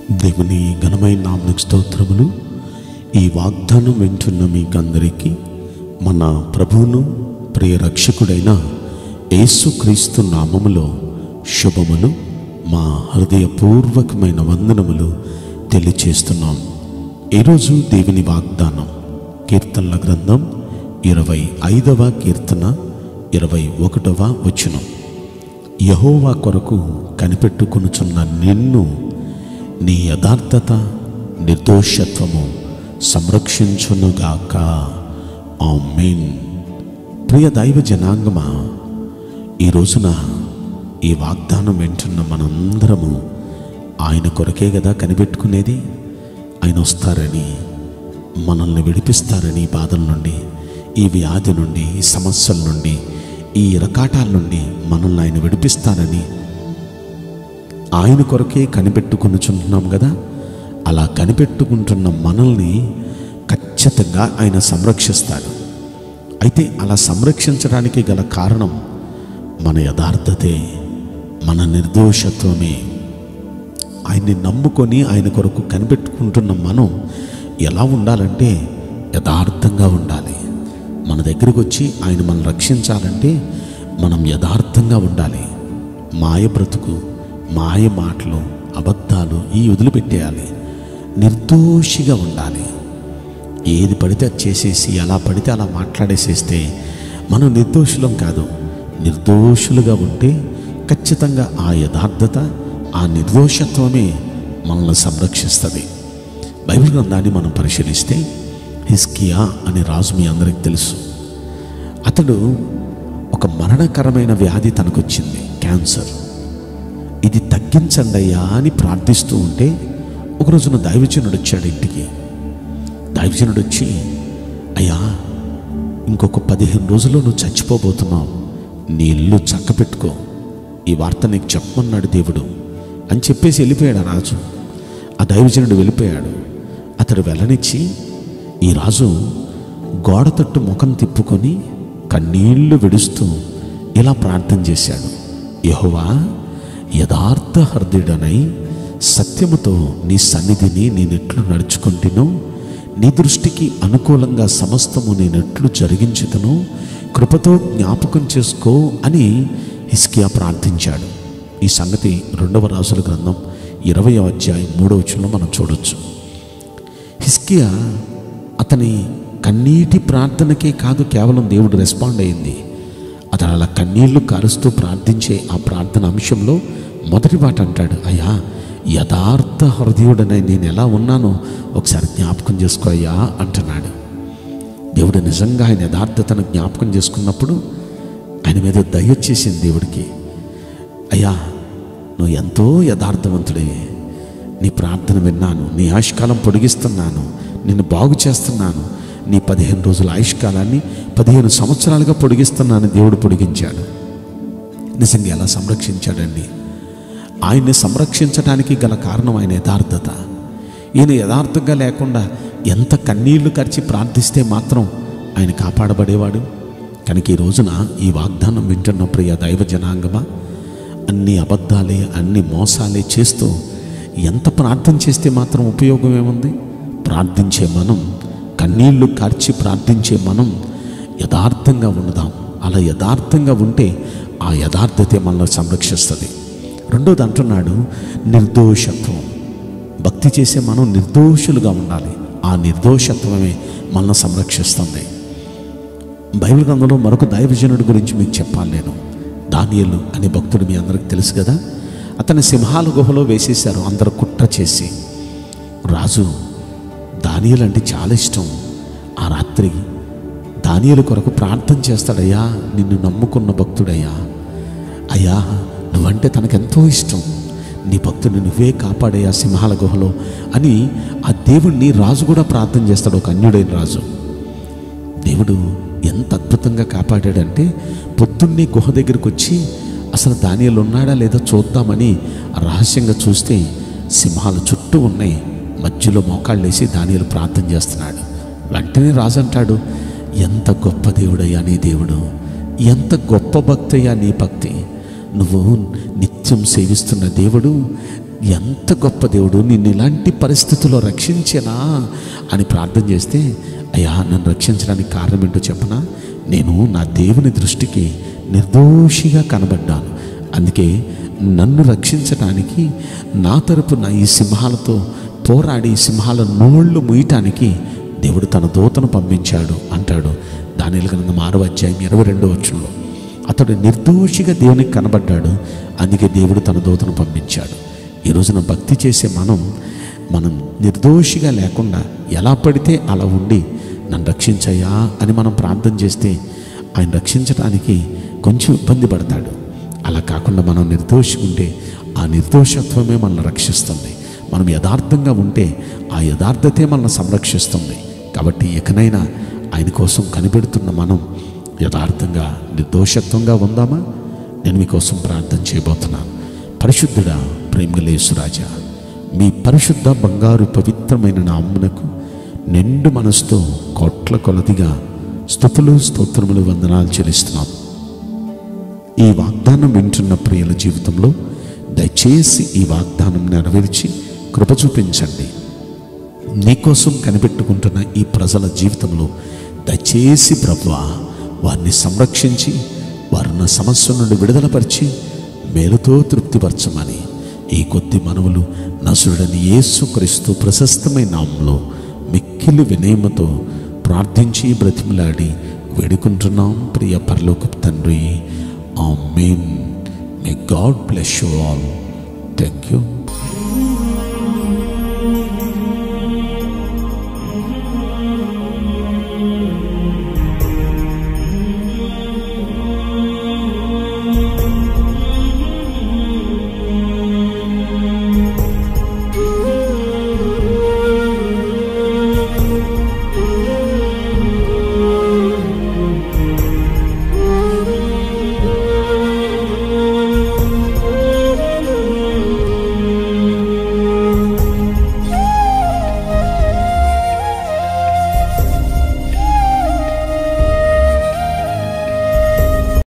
దేవుని ఘనమైన నామకు స్తోత్రములు ఈ వాగ్దానం వింటున్న మీకందరికీ మన ప్రభువును ప్రియ రక్షకుడైన యేసుక్రీస్తు నామములో శుభములు మా హృదయపూర్వకమైన వందనములు తెలియచేస్తున్నాం ఈరోజు దేవుని వాగ్దానం కీర్తనల గ్రంథం ఇరవై ఐదవ కీర్తన ఇరవై ఒకటవ వచనం యహోవా కొరకు కనిపెట్టుకొనుచున్న నిన్ను నీ యథార్థత నిర్దోషత్వము సంరక్షించునుగాక ఆమేన్ ప్రియ దైవ జనాంగమా ఈ రోజున ఈ వాగ్దానం వింటున్న మనందరము ఆయన కొరకే కదా కనిపెట్టుకునేది ఆయన వస్తారని మనల్ని విడిపిస్తారని ఈ బాధల నుండి ఈ వ్యాధి నుండి ఈ సమస్యల నుండి ఈ ఇరకాటాల నుండి మనల్ని ఆయన విడిపిస్తారని ఆయన కొరకే కనిపెట్టుకొనుచుంటున్నాం కదా అలా కనిపెట్టుకుంటున్న మనల్ని ఖచ్చితంగా ఆయన సంరక్షిస్తాడు అయితే అలా సంరక్షించడానికి గల కారణం మన యథార్థతే మన నిర్దోషత్వమే ఆయన్ని నమ్ముకొని ఆయన కొరకు కనిపెట్టుకుంటున్న మనం ఎలా ఉండాలంటే యథార్థంగా ఉండాలి మన దగ్గరికి వచ్చి ఆయన మనం రక్షించాలంటే మనం యథార్థంగా ఉండాలి మాయ బ్రతుకు మాయ మాటలు అబద్ధాలు ఈ వదిలిపెట్టేయాలి నిర్దోషిగా ఉండాలి ఏది పడితే అది చేసేసి ఎలా పడితే అలా మాట్లాడేసేస్తే మనం నిర్దోషులం కాదు నిర్దోషులుగా ఉంటే ఖచ్చితంగా ఆ యథార్థత ఆ నిర్దోషత్వమే మనల్ని సంరక్షిస్తుంది బైబిల్ గ్రంథాన్ని మనం పరిశీలిస్తే హిస్కియా అనే రాజు మీ అందరికి తెలుసు అతడు ఒక మరణకరమైన వ్యాధి తనకొచ్చింది క్యాన్సర్ ఇది తగ్గించండి అయ్యా అని ప్రార్థిస్తూ ఉంటే ఒక రోజున దైవజనుడు వచ్చాడు ఇంటికి దైవజనుడు వచ్చి అయ్యా ఇంకొక పదిహేను రోజుల్లో నువ్వు చచ్చిపోబోతున్నావు నీ ఇల్లు చక్క పెట్టుకో ఈ వార్త నీకు చెప్పమన్నాడు దేవుడు అని చెప్పేసి వెళ్ళిపోయాడు ఆ రాజు ఆ దైవజనుడు వెళ్ళిపోయాడు అతడు వెళ్ళనిచ్చి ఈ రాజు గోడ తట్టు ముఖం తిప్పుకొని కన్నీళ్లు విడుస్తూ ఇలా ప్రార్థన చేశాడు యహోవా యథార్థ హృదయుడనై సత్యముతో నీ సన్నిధిని నేనెట్లు నడుచుకుంటును నీ దృష్టికి అనుకూలంగా సమస్తము నేనెట్లు జరిగించుతను కృపతో జ్ఞాపకం చేసుకో అని హిస్కియా ప్రార్థించాడు ఈ సంగతి రెండవ రాసుల గ్రంథం ఇరవై అధ్యాయం మూడవ వచనంలో మనం చూడొచ్చు హిస్కియా అతని కన్నీటి ప్రార్థనకే కాదు కేవలం దేవుడు రెస్పాండ్ అయింది అతను అలా కన్నీళ్లు కారుస్తూ ప్రార్థించే ఆ ప్రార్థన అంశంలో మొదటి మాట అంటాడు అయ్యా యథార్థ హృదయుడనై నేను ఎలా ఉన్నానో ఒకసారి జ్ఞాపకం చేసుకో అయ్యా అంటున్నాడు దేవుడు నిజంగా ఆయన యథార్థతను జ్ఞాపకం చేసుకున్నప్పుడు ఆయన మీద దయ వచ్చేసింది దేవుడికి అయ్యా నువ్వు ఎంతో యథార్థవంతుడే నీ ప్రార్థన విన్నాను నీ ఆయుష్కాలం పొడిగిస్తున్నాను నిన్ను బాగు చేస్తున్నాను నీ పదిహేను రోజుల ఆయుష్కాలాన్ని పదిహేను సంవత్సరాలుగా పొడిగిస్తున్నాను దేవుడు పొడిగించాడు నిజంగా ఎలా సంరక్షించాడండి ఆయన్ని సంరక్షించడానికి గల కారణం ఆయన యథార్థత ఈయన యథార్థంగా లేకుండా ఎంత కన్నీళ్లు ఖర్చి ప్రార్థిస్తే మాత్రం ఆయన కాపాడబడేవాడు కనుక ఈ రోజున ఈ వాగ్దానం వింటున్న ప్రియ దైవ జనాంగమా అన్ని అబద్ధాలే అన్ని మోసాలే చేస్తూ ఎంత ప్రార్థన చేస్తే మాత్రం ఉపయోగం ఏముంది ప్రార్థించే మనం కన్నీళ్లు కార్చి ప్రార్థించే మనం యథార్థంగా ఉందాం అలా యథార్థంగా ఉంటే ఆ యథార్థతే మనల్ని సంరక్షిస్తుంది రెండోది అంటున్నాడు నిర్దోషత్వం భక్తి చేసే మనం నిర్దోషులుగా ఉండాలి ఆ నిర్దోషత్వమే మనల్ని సంరక్షిస్తుంది బైబిల్ గ్రంథంలో మరొక దైవజనుడి గురించి మీకు చెప్పాలి నేను దానియలు అనే భక్తుడు మీ అందరికి తెలుసు కదా అతని సింహాల గుహలో వేసేశారు అందరు కుట్ర చేసి రాజు దానియలు అంటే చాలా ఇష్టం ఆ రాత్రి దానియలు కొరకు ప్రార్థన చేస్తాడయ్యా నిన్ను నమ్ముకున్న భక్తుడయ్యా అయ్యా నువ్వంటే తనకెంతో ఇష్టం నీ భక్తుని నువ్వే కాపాడయ్యా సింహాల గుహలో అని ఆ దేవుణ్ణి రాజు కూడా ప్రార్థన చేస్తాడు ఒక అన్యుడైన రాజు దేవుడు ఎంత అద్భుతంగా కాపాడాడంటే పొద్దున్నే గుహ దగ్గరికి వచ్చి అసలు దానియలు ఉన్నాడా లేదా చూద్దామని రహస్యంగా చూస్తే సింహాలు చుట్టూ ఉన్నాయి మధ్యలో మోకాళ్ళేసి దానియలు ప్రార్థన చేస్తున్నాడు వెంటనే రాజు అంటాడు ఎంత గొప్ప దేవుడయ్యా నీ దేవుడు ఎంత గొప్ప భక్తయ్యా నీ భక్తి నువ్వు నిత్యం సేవిస్తున్న దేవుడు ఎంత గొప్ప దేవుడు నిన్ను ఇలాంటి పరిస్థితుల్లో రక్షించనా అని ప్రార్థన చేస్తే అయ్యా నన్ను రక్షించడానికి కారణం ఏంటో చెప్పనా నేను నా దేవుని దృష్టికి నిర్దోషిగా కనబడ్డాను అందుకే నన్ను రక్షించడానికి నా తరపున ఈ సింహాలతో పోరాడి ఈ సింహాల నోళ్ళు ముయ్యటానికి దేవుడు తన దూతను పంపించాడు అంటాడు దాని గ్రంథం ఆరో అధ్యాయం ఇరవై రెండో వచ్చంలో అతడు నిర్దోషిగా దేవునికి కనబడ్డాడు అందుకే దేవుడు తన దూతను పంపించాడు ఈ రోజున భక్తి చేసే మనం మనం నిర్దోషిగా లేకుండా ఎలా పడితే అలా ఉండి నన్ను రక్షించయ్యా అని మనం ప్రార్థన చేస్తే ఆయన రక్షించడానికి కొంచెం ఇబ్బంది పడతాడు అలా కాకుండా మనం నిర్దోషి ఉంటే ఆ నిర్దోషత్వమే మనల్ని రక్షిస్తుంది మనం యథార్థంగా ఉంటే ఆ యథార్థతే మనల్ని సంరక్షిస్తుంది కాబట్టి ఎకనైనా ఆయన కోసం కనిపెడుతున్న మనం యథార్థంగా నిర్దోషత్వంగా ఉందామా నేను మీకోసం ప్రార్థన చేయబోతున్నాను పరిశుద్ధుడా ప్రేమలేసురాజా మీ పరిశుద్ధ బంగారు పవిత్రమైన నామ్మునకు నిండు మనసుతో కోట్ల కొలదిగా స్థుతులు స్తోత్రములు వందనాలు చెల్లిస్తున్నాం ఈ వాగ్దానం వింటున్న ప్రియుల జీవితంలో దయచేసి ఈ వాగ్దానం నెరవేర్చి కృప చూపించండి నీకోసం కనిపెట్టుకుంటున్న ఈ ప్రజల జీవితంలో దయచేసి ప్రభువా వారిని సంరక్షించి వారిని సమస్య నుండి విడుదలపరిచి మేలుతో తృప్తిపరచమని ఈ కొద్ది మనవులు నసుడని యేసుక్రీస్తు ప్రశస్తమైన నామంలో మిక్కిలి వినయమతో ప్రార్థించి బ్రతిమలాడి వేడుకుంటున్నాం ప్రియ పరలోకపు తండ్రి amen may God bless you all thank you